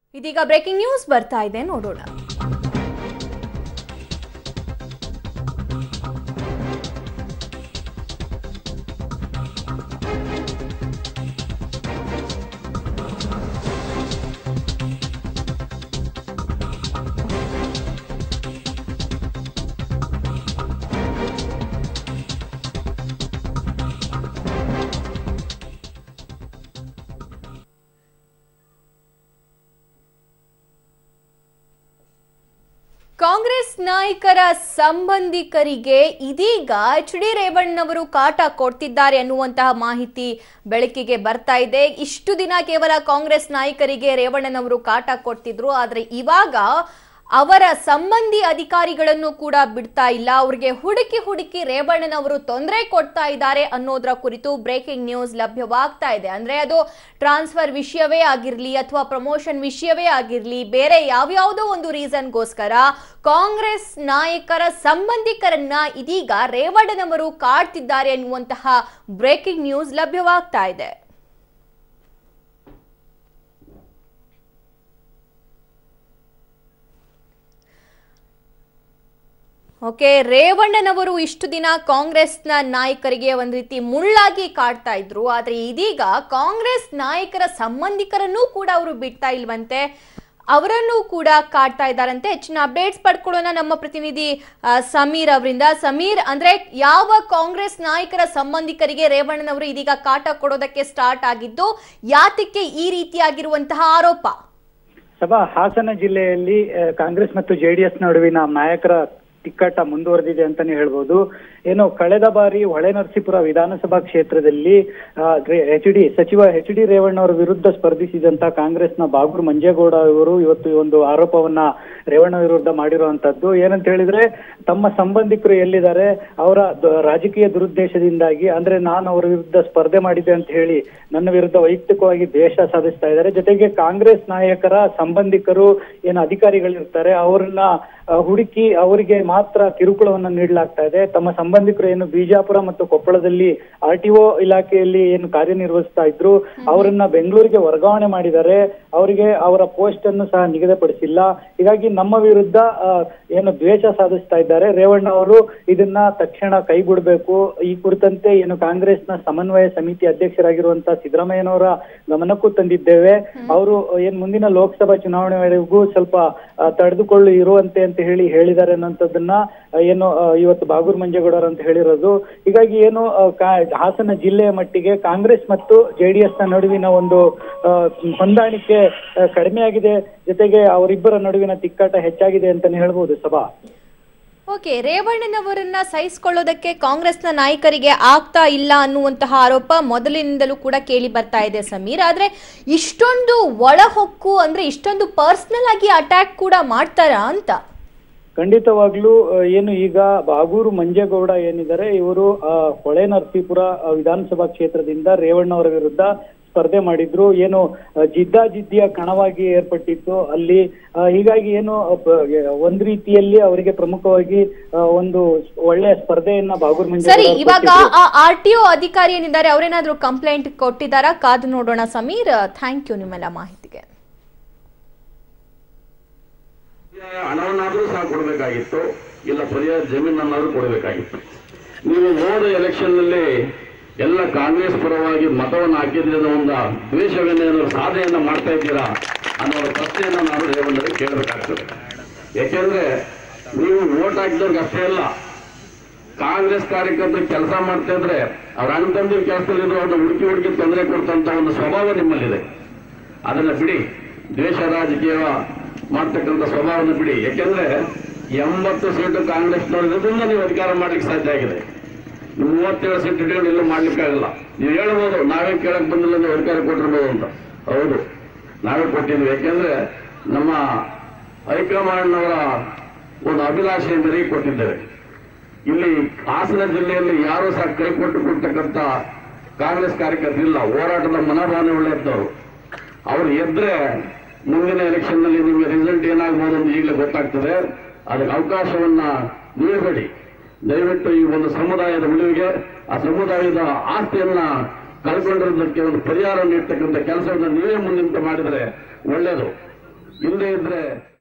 ಇದೀಗ breaking news ಬರ್ತಾ ಇದೆ ನೋಡೋಣ ಕಾಂಗ್ರೆಸ್ ನಾಯಕರ ಸಂಬಂಧಿಕರಿಗೆ ಇದೀಗ ಎಚ್ ಡಿ ರೇವಣ್ಣವರು ಕಾಟ ಕೊಡ್ತಿದ್ದಾರೆ ಅನ್ನುವಂತಹ ಮಾಹಿತಿ ಬೆಳಕಿಗೆ ಬರ್ತಾ ಇದೆ ಇಷ್ಟು ದಿನ ಕೇವಲ ಕಾಂಗ್ರೆಸ್ ನಾಯಕರಿಗೆ ರೇವಣ್ಣನವರು ಕಾಟ ಕೊಡ್ತಿದ್ರು ಆದ್ರೆ ಇವಾಗ ಅವರ ಸಂಬಂಧಿ ಅಧಿಕಾರಿಗಳನ್ನು ಕೂಡ ಬಿಡ್ತಾ ಇಲ್ಲ ಅವ್ರಿಗೆ ಹುಡುಕಿ ಹುಡುಕಿ ರೇವಣ್ಣನವರು ತೊಂದರೆ ಕೊಡ್ತಾ ಇದ್ದಾರೆ ಅನ್ನೋದ್ರ ಕುರಿತು ಬ್ರೇಕಿಂಗ್ ನ್ಯೂಸ್ ಲಭ್ಯವಾಗ್ತಾ ಇದೆ ಅಂದ್ರೆ ಅದು ಟ್ರಾನ್ಸ್ಫರ್ ವಿಷಯವೇ ಆಗಿರ್ಲಿ ಅಥವಾ ಪ್ರಮೋಷನ್ ವಿಷಯವೇ ಆಗಿರ್ಲಿ ಬೇರೆ ಯಾವ್ಯಾವುದೋ ಒಂದು ರೀಸನ್ಗೋಸ್ಕರ ಕಾಂಗ್ರೆಸ್ ನಾಯಕರ ಸಂಬಂಧಿಕರನ್ನ ಇದೀಗ ರೇವಣ್ಣನವರು ಕಾಡ್ತಿದ್ದಾರೆ ಅನ್ನುವಂತಹ ಬ್ರೇಕಿಂಗ್ ನ್ಯೂಸ್ ಲಭ್ಯವಾಗ್ತಾ ಇದೆ ಓಕೆ ರೇವಣ್ಣನವರು ಇಷ್ಟು ದಿನ ಕಾಂಗ್ರೆಸ್ನ ನಾಯಕರಿಗೆ ಒಂದು ರೀತಿ ಮುಳ್ಳಾಗಿ ಕಾಡ್ತಾ ಇದ್ರು ಆದ್ರೆ ಇದೀಗ ಕಾಂಗ್ರೆಸ್ ನಾಯಕರ ಸಂಬಂಧಿಕರನ್ನೂ ಕೂಡ ಅವರು ಬಿಡ್ತಾ ಇಲ್ವಂತೆ ಅವರನ್ನು ಕೂಡ ಕಾಡ್ತಾ ಇದ್ದಾರಂತೆ ಹೆಚ್ಚಿನ ಅಪ್ಡೇಟ್ಸ್ ಪಡ್ಕೊಳ್ಳೋಣ ನಮ್ಮ ಪ್ರತಿನಿಧಿ ಆ, ಸಮೀರ್ ಅವರಿಂದ ಸಮೀರ್ ಅಂದ್ರೆ ಯಾವ ಕಾಂಗ್ರೆಸ್ ನಾಯಕರ ಸಂಬಂಧಿಕರಿಗೆ ರೇವಣ್ಣನವರು ಇದೀಗ ಕಾಟ ಕೊಡೋದಕ್ಕೆ ಸ್ಟಾರ್ಟ್ ಆಗಿದ್ದು ಯಾತಕ್ಕೆ ಈ ರೀತಿಯಾಗಿರುವಂತಹ ಆರೋಪ ಸಭಾ ಹಾಸನ ಜಿಲ್ಲೆಯಲ್ಲಿ ಆ, ಕಾಂಗ್ರೆಸ್ ಮತ್ತು ಜೆಡಿಎಸ್ ನಡುವಿನ ನಾಯಕರ ತಿಕ್ಕಾಟ ಮುಂದುವರೆದಿದೆ ಅಂತಾನೆ ಹೇಳ್ಬೋದು ಏನು ಕಳೆದ ಬಾರಿ ಹೊಳೆನರಸೀಪುರ ವಿಧಾನಸಭಾ ಕ್ಷೇತ್ರದಲ್ಲಿ ಎಚ್ ಡಿ ಸಚಿವ ಎಚ್ ಡಿ ರೇವಣ್ಣ ಅವರ ವಿರುದ್ಧ ಸ್ಪರ್ಧಿಸಿದಂತ ಕಾಂಗ್ರೆಸ್ನ ಬಾಗೂರು ಮಂಜೇಗೌಡ ಅವರು ಇವತ್ತು ಈ ಒಂದು ಆರೋಪವನ್ನ ರೇವಣ್ಣ ವಿರುದ್ಧ ಮಾಡಿರುವಂತದ್ದು ಏನಂತ ಹೇಳಿದ್ರೆ ತಮ್ಮ ಸಂಬಂಧಿಕರು ಎಲ್ಲಿದ್ದಾರೆ ಅವರ ದ- ರಾಜಕೀಯ ದುರುದ್ದೇಶದಿಂದಾಗಿ ಅಂದ್ರೆ ನಾನು ಅವರ ವಿರುದ್ಧ ಸ್ಪರ್ಧೆ ಮಾಡಿದ್ದೆ ಅಂತ ಹೇಳಿ ನನ್ನ ವಿರುದ್ಧ ವೈಯಕ್ತಿಕವಾಗಿ ದ್ವೇಷ ಸಾಧಿಸ್ತಾ ಇದ್ದಾರೆ ಜೊತೆಗೆ ಕಾಂಗ್ರೆಸ್ ನಾಯಕರ ಸಂಬಂಧಿಕರು ಏನು ಅಧಿಕಾರಿಗಳಿರ್ತಾರೆ ಅವ್ರನ್ನ ಆ, ಹುಡುಕಿ ಅವರಿಗೆ ಮಾತ್ರ ಕಿರುಕುಳವನ್ನ ನೀಡಲಾಗ್ತಾ ಇದೆ ತಮ್ಮ ಸಂಬಂಧಿಕರು ಏನು ಬಿಜಾಪುರ ಮತ್ತು ಕೊಪ್ಪಳದಲ್ಲಿ ಆರ್ ಟಿ ಒ ಇಲಾಖೆಯಲ್ಲಿ ಏನು ಕಾರ್ಯನಿರ್ವಹಿಸ್ತಾ ಇದ್ರು ಅವರನ್ನ ಬೆಂಗಳೂರಿಗೆ ವರ್ಗಾವಣೆ ಮಾಡಿದ್ದಾರೆ ಅವರಿಗೆ ಅವರ ಪೋಸ್ಟ್ ಅನ್ನು ಸಹ ನಿಗದಿಪಡಿಸಿಲ್ಲ ಹೀಗಾಗಿ ನಮ್ಮ ವಿರುದ್ಧ ಆ, ಏನು ದ್ವೇಷ ಸಾಧಿಸ್ತಾ ಇದ್ದಾರೆ ರೇವಣ್ಣ ಅವರು ಇದನ್ನ ತಕ್ಷಣ ಕೈಬಿಡಬೇಕು ಈ ಕುರಿತಂತೆ ಏನು ಕಾಂಗ್ರೆಸ್ನ ಸಮನ್ವಯ ಸಮಿತಿ ಅಧ್ಯಕ್ಷರಾಗಿರುವಂತಹ ಸಿದ್ದರಾಮಯ್ಯನವರ ಗಮನಕ್ಕೂ ತಂದಿದ್ದೇವೆ ಅವರು ಏನ್ ಮುಂದಿನ ಲೋಕಸಭಾ ಚುನಾವಣೆವರೆಗೂ ಸ್ವಲ್ಪ ಆ, ತಡೆದುಕೊಳ್ಳು ಇರುವಂತೆ ಅಂತ ಹೇಳಿ ಹೇಳಿದ್ದಾರೆ ಅನ್ನೋಂಥದ್ದನ್ನ ಆ, ಏನು ಆ, ಇವತ್ತು ಬಾಗೂರ್ ಮಂಜೇಗೌಡರು ಅಂತ ಹೇಳಿರೋದು ಹೀಗಾಗಿ ಏನು ಆ, ಕಾ- ಹಾಸನ ಜಿಲ್ಲೆಯ ಮಟ್ಟಿಗೆ ಕಾಂಗ್ರೆಸ್ ಮತ್ತು ಜೆಡಿಎಸ್ ನ ನಡುವಿನ ಒಂದು ಆ, ಹೊಂದಾಣಿಕೆ ಆ, ಕಡಿಮೆಯಾಗಿದೆ ಜೊತೆಗೆ ಅವರಿಬ್ಬರ ನಡುವಿನ ತಿಕ್ಕಾಟ ಹೆಚ್ಚಾಗಿದೆ ಅಂತಾನೆ ಹೇಳ್ಬೋದು ಸಭಾ ಓಕೆ ರೇವಣ್ಣನವರನ್ನ ಸಹಿಸಿಕೊಳ್ಳೋದಕ್ಕೆ ಕಾಂಗ್ರೆಸ್ನ ನಾಯಕರಿಗೆ ಆಗ್ತಾ ಇಲ್ಲ ಅನ್ನುವಂತಹ ಆರೋಪ ಮೊದಲಿನಿಂದಲೂ ಕೂಡ ಕೇಳಿ ಬರ್ತಾ ಇದೆ ಸಮೀರ್ ಆದ್ರೆ ಇಷ್ಟೊಂದು ಒಳಹೊಕ್ಕು ಅಂದ್ರೆ ಇಷ್ಟೊಂದು ಪರ್ಸನಲ್ ಆಗಿ ಅಟ್ಯಾಕ್ ಕೂಡ ಮಾಡ್ತಾರಾ ಅಂತ ಖಂಡಿತವಾಗ್ಲೂ ಆ, ಏನು ಈಗ ಬಾಗೂರು ಮಂಜೇಗೌಡ ಏನಿದ್ದಾರೆ ಇವರು ಆ, ಹೊಳೆ ನರಸೀಪುರ ಆ, ವಿಧಾನಸಭಾ ಕ್ಷೇತ್ರದಿಂದ ರೇವಣ್ಣ ಅವರ ವಿರುದ್ಧ ಸ್ಪರ್ಧೆ ಮಾಡಿದ್ರು ಏನು ಆ, ಜಿದ್ದಾಜಿದ್ದಿಯ ಕಣವಾಗಿ ಏರ್ಪಟ್ಟಿತ್ತು ಅಲ್ಲಿ ಆ, ಹೀಗಾಗಿ ಏನು ಆ, ಬ- ಒಂದ್ ರೀತಿಯಲ್ಲಿ ಅವರಿಗೆ ಪ್ರಮುಖವಾಗಿ ಆ, ಒಂದು ಒಳ್ಳೆಯ ಸ್ಪರ್ಧೆಯನ್ನ ಬಾಗೂರು ಸರಿ ಮಂಜೇಗೌಡ ಅವರು ಇವಾಗ ಕೊಟ್ಟಿದ್ರು. ಆ ಆರ್ ಟಿ ಒ ಅಧಿಕಾರಿ ಏನಿದ್ದಾರೆ ಅವರೇನಾದ್ರೂ ಕಂಪ್ಲೇಂಟ್ ಕೊಟ್ಟಿದ್ದಾರಾ ಕಾದು ನೋಡೋಣ ಸಮೀರ್ ಥ್ಯಾಂಕ್ ಯು ನಿಮ್ಮೆಲ್ಲ ಮಾಹಿತಿಗೆ ಹಣವನ್ನಾದ್ರೂ ಸಹ ಕೊಡಬೇಕಾಗಿತ್ತು ಇಲ್ಲ ಪರ್ಯಾಯ ಜಮೀನನ್ನಾದ್ರೂ ಕೊಡಬೇಕಾಗಿತ್ತು ನೀವು ಹೋದ ಎಲೆಕ್ಷನ್ ನಲ್ಲಿ ಎಲ್ಲ ಕಾಂಗ್ರೆಸ್ ಪರವಾಗಿ ಮತವನ್ನು ಹಾಕಿದ್ರಿಂದ ಒಂದು ದ್ವೇಷವೇನೇನಾದ್ರು ಸಾಧನೆಯನ್ನ ಮಾಡ್ತಾ ಇದ್ದೀರಾ ಅನ್ನೋ ಪ್ರಶ್ನೆಯನ್ನ ನಾನು ರೇವಣ್ಣರಿಗೆ ಕೇಳಬೇಕಾಗ್ತದೆ ಯಾಕೆಂದ್ರೆ ನೀವು ವೋಟ್ ಹಾಕಿದವ್ರಿಗೆ ಅಷ್ಟೇ ಅಲ್ಲ ಕಾಂಗ್ರೆಸ್ ಕಾರ್ಯಕರ್ತರು ಕೆಲಸ ಮಾಡ್ತಾ ಇದ್ರೆ ಅವ್ರ ಅಣ್ಣ ತಂದಿರ ಕೆಲಸದಲ್ಲಿರೋ ಅವ್ರನ್ನ ಹುಡುಕಿ ಹುಡುಕಿ ತೊಂದರೆ ಕೊಡ್ತಂತ ಒಂದು ಸ್ವಭಾವ ನಿಮ್ಮಲ್ಲಿದೆ ಅದನ್ನ ಬಿಡಿ ದ್ವೇಷ ರಾಜಕೀಯ ಮಾಡ್ತಕ್ಕಂಥ ಸ್ವಭಾವನ ಬಿಡಿ ಯಾಕೆಂದ್ರೆ ಎಂಬತ್ತು ಸೀಟು ಕಾಂಗ್ರೆಸ್ನವ್ರು ಇರೋದ್ರಿಂದ ನೀವು ಅಧಿಕಾರ ಮಾಡ್ಲಿಕ್ಕೆ ಸಾಧ್ಯ ಆಗಿದೆ ನೀವು ಮೂವತ್ತೇಳು ಸೀಟ್ ಇಟ್ಕೊಂಡು ಎಲ್ಲೂ ಮಾಡ್ಲಿಕ್ಕಾಗಲ್ಲ ನೀವು ಹೇಳ್ಬೋದು ನಾವೇ ಕೇಳಕ್ ಬಂದಿಲ್ಲ ನೀವು ಅಧಿಕಾರ ಕೊಟ್ಟಿರ್ಬೋದು ಅಂತ ಹೌದು ನಾವೇ ಕೊಟ್ಟಿದ್ವಿ ಯಾಕೆಂದ್ರೆ ನಮ್ಮ ಹೈಕಮಾಂಡ್ನವರ ಒಂದು ಅಭಿಲಾಷೆ ಮೇರೆಗೆ ಕೊಟ್ಟಿದ್ದೇವೆ ಇಲ್ಲಿ ಹಾಸನ ಜಿಲ್ಲೆಯಲ್ಲಿ ಯಾರು ಸಹ ಕೈ ಕೊಟ್ಟು ಕೊಡ್ತಕ್ಕಂಥ ಕಾಂಗ್ರೆಸ್ ಕಾರ್ಯಕರ್ತರು ಇಲ್ಲ ಹೋರಾಟದ ಮನೋಭಾವನೆ ಒಳ್ಳೆ ಇದ್ದವರು ಅವ್ರು ಎದ್ರೆ ಮುಂದಿನ ಎಲೆಕ್ಷನ್ ನಲ್ಲಿ ನಿಮಗೆ ರಿಸಲ್ಟ್ ಏನಾಗ್ಬೋದು ಅಂತ ಈಗಲೇ ಗೊತ್ತಾಗ್ತದೆ ಅದಕ್ಕೆ ಅವಕಾಶವನ್ನ ನೀಡಬೇಡಿ ದಯವಿಟ್ಟು ಈ ಒಂದು ಸಮುದಾಯದ ಉಳಿವಿಗೆ ಆ ಸಮುದಾಯದ ಆಸ್ತಿಯನ್ನ ಕಳ್ಕೊಂಡಿರೋದಕ್ಕೆ ಒಂದು ಪರಿಹಾರ ನೀಡ್ತಕ್ಕಂಥ ಕೆಲಸವನ್ನು ನೀವೇ ಮುಂದಿಂತ ಮಾಡಿದರೆ ಒಳ್ಳೆಯದು ಹಿಂದೆ ಇದ್ರೆ